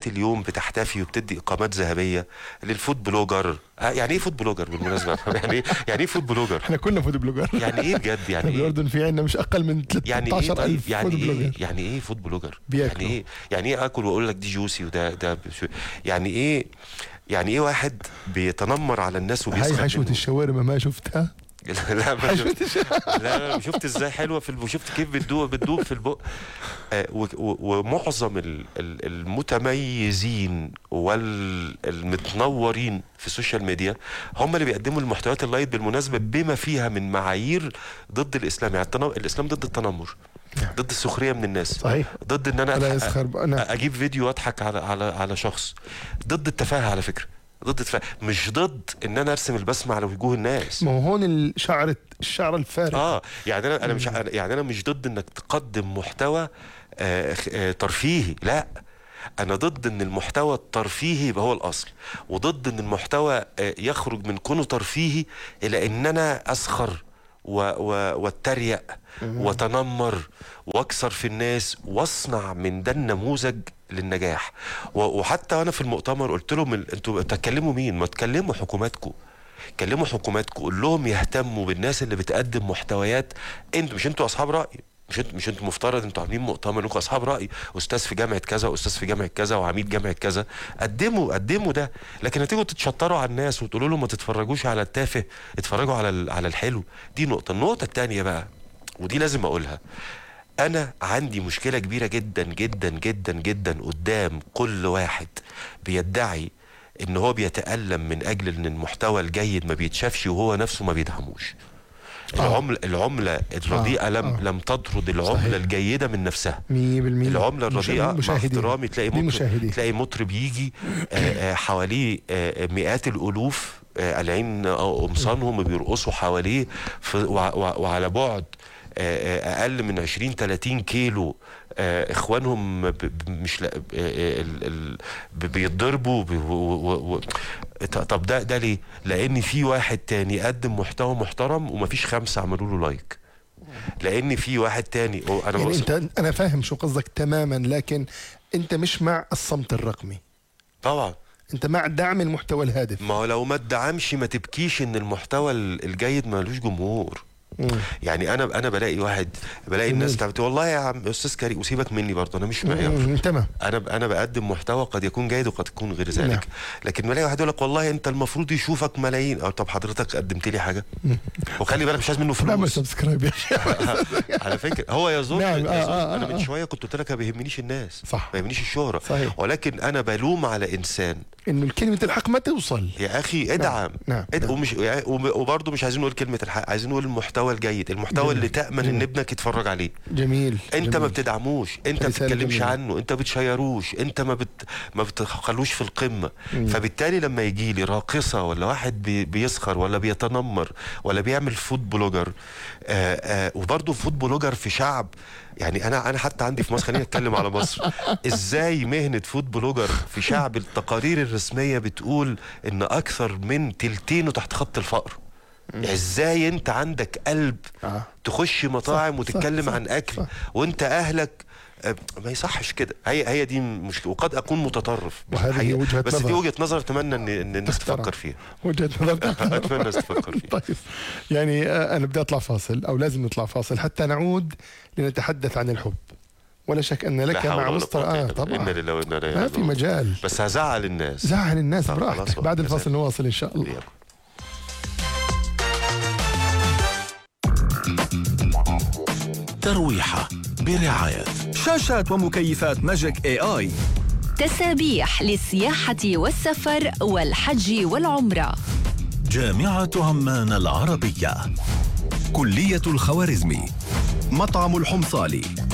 اليوم بتحتفي وبتدي اقامات ذهبيه للفود بلوجر آه يعني ايه فود بلوجر بالمناسبه يعني ايه يعني ايه فود بلوجر احنا كلنا فود بلوجر يعني ايه بجد احنا يعني ايه بالاردن في عندنا مش اقل من يعني ايه 13000 طيب يعني فود ايه بلوجر يعني ايه فود بلوجر بياكلوا. يعني ايه يعني ايه اكل واقول لك دي جوسي وده ده بش- يعني ايه يعني ايه واحد بيتنمر على الناس هاي وبيسخن حشوة منهم؟ الشاورما ما شفتها لا ما حشوة شفت الشاورما لا لا شفت ازاي حلوه في الب... شفت كيف بتدوب بتدوب في البق آه و... و... ومعظم ال... ال- المتميزين والمتنورين في السوشيال ميديا هم اللي بيقدموا المحتويات اللايت بالمناسبه بما فيها من معايير ضد الاسلام يعني التنم... الاسلام ضد التنمر ضد السخريه من الناس صحيح ضد ان انا ولا أضحك- يسخر ب- نعم اجيب فيديو واضحك على على على شخص ضد التفاهه على فكره ضد التفاهه مش ضد ان انا ارسم البسمه على وجوه الناس ما هو هون الشعر الشعر الفارغ اه يعني انا انا مش ع- يعني انا مش ضد انك تقدم محتوى آه خ- آه ترفيهي لا انا ضد ان المحتوى الترفيهي يبقى هو الاصل وضد ان المحتوى آه يخرج من كونه ترفيهي الى ان انا اسخر و- و- واتريق وتنمر واكسر في الناس واصنع من ده النموذج للنجاح و- وحتى وانا في المؤتمر قلت لهم ال- انتوا بتكلموا مين ما تكلموا حكوماتكم كلموا حكوماتكم قول لهم يهتموا بالناس اللي بتقدم محتويات انتوا مش انتوا اصحاب راي مش انتوا مش انتوا مفترض انتوا عاملين مؤتمر انكم اصحاب راي استاذ في جامعه كذا واستاذ في جامعه كذا وعميد جامعه كذا قدموا قدموا ده لكن هتيجوا تتشطروا على الناس وتقولوا لهم ما تتفرجوش على التافه اتفرجوا على ال- على الحلو دي نقطه النقطه الثانيه بقى ودي لازم اقولها انا عندي مشكله كبيره جدا جدا جدا جدا قدام كل واحد بيدعي ان هو بيتالم من اجل ان المحتوى الجيد ما بيتشافش وهو نفسه ما بيدعموش آه. العمله العمله الرديئه لم آه. لم تطرد العمله صحيح. الجيده من نفسها 100% العمله الرديئه مع مشاهدين. احترامي تلاقي دي مطرب مشاهدين تلاقي مطرب يجي آه، آه، حواليه آه، مئات الالوف آه، قالعين قمصانهم وبيرقصوا حواليه في- وع- وع- وعلى بعد آه، آه، اقل من 20 30 كيلو آه، اخوانهم ب- ب- مش لا- آه، آه، ال- ال- ب- بيتضربوا ب- و- و- و- ط- طب ده ده ليه؟ لان في واحد تاني قدم محتوى محترم ومفيش خمسه عملوا له لايك لان في واحد تاني أو انا يعني بقصد انت انا فاهم شو قصدك تماما لكن انت مش مع الصمت الرقمي طبعا انت مع دعم المحتوى الهادف ما هو لو ما ادعمش ما تبكيش ان المحتوى ال- الجيد مالوش جمهور مم. يعني انا انا بلاقي واحد بلاقي الناس جميل. تعبت والله يا عم استاذ كريم وسيبك مني برضه انا مش معيار مم. تمام انا ب- انا بقدم محتوى قد يكون جيد وقد يكون غير نعم. ذلك لكن بلاقي واحد يقول لك والله انت المفروض يشوفك ملايين أو طب حضرتك قدمت لي حاجه وخلي بالك مش عايز منه نعمل فلوس سبسكرايب يا شيخ على فكره هو يظن نعم، آه، يظن- آه، انا آه، من آه. شويه كنت قلت لك ما بيهمنيش الناس صح. ما يهمنيش الشهره صحيح. ولكن انا بلوم على انسان انه الكلمة الحق ما توصل يا اخي ادعم نعم، اد... نعم. ومش يعني وم- وبرضه مش عايزين نقول كلمه الحق عايزين نقول المحتوى الجيد المحتوى جميل. اللي تامن ان جميل. ابنك يتفرج عليه جميل انت جميل. ما بتدعموش انت ما رسالة بتتكلمش جميلة. عنه انت بتشيروش انت ما بت... ما بتخلوش في القمه مم. فبالتالي لما يجي لي راقصه ولا واحد بي... بيسخر ولا بيتنمر ولا بيعمل فود بلوجر آه آه وبرضه فود بلوجر في شعب يعني انا انا حتى عندي في مصر خليني اتكلم على مصر ازاي مهنه فود بلوجر في شعب التقارير الرسميه بتقول ان اكثر من تلتينه تحت خط الفقر ازاي انت عندك قلب آه. تخش مطاعم صح، وتتكلم صح، عن اكل صح. وانت اهلك آه، ما يصحش كده هي هي دي مشكله وقد اكون متطرف وهذه بالحقيقة. وجهة بس دي نظر. وجهه نظر اتمنى ان ان الناس تحترم. تفكر فيها وجهة نظر اتمنى الناس تفكر فيها طيب يعني آه، انا بدي اطلع فاصل او لازم نطلع فاصل حتى نعود لنتحدث عن الحب ولا شك ان لا لك حول مع ولا مصطلح قوة اه إلا بالله. طبعا انا لله وانا اليه ما في راجعون. مجال بس هزعل الناس زعل الناس طب خلاص براحتك بقى. بعد يا الفاصل سلام. نواصل ان شاء الله يلا. ترويحة برعاية شاشات ومكيفات ماجيك اي اي تسابيح للسياحة والسفر والحج والعمرة جامعة عمان العربية كلية الخوارزمي مطعم الحمصالي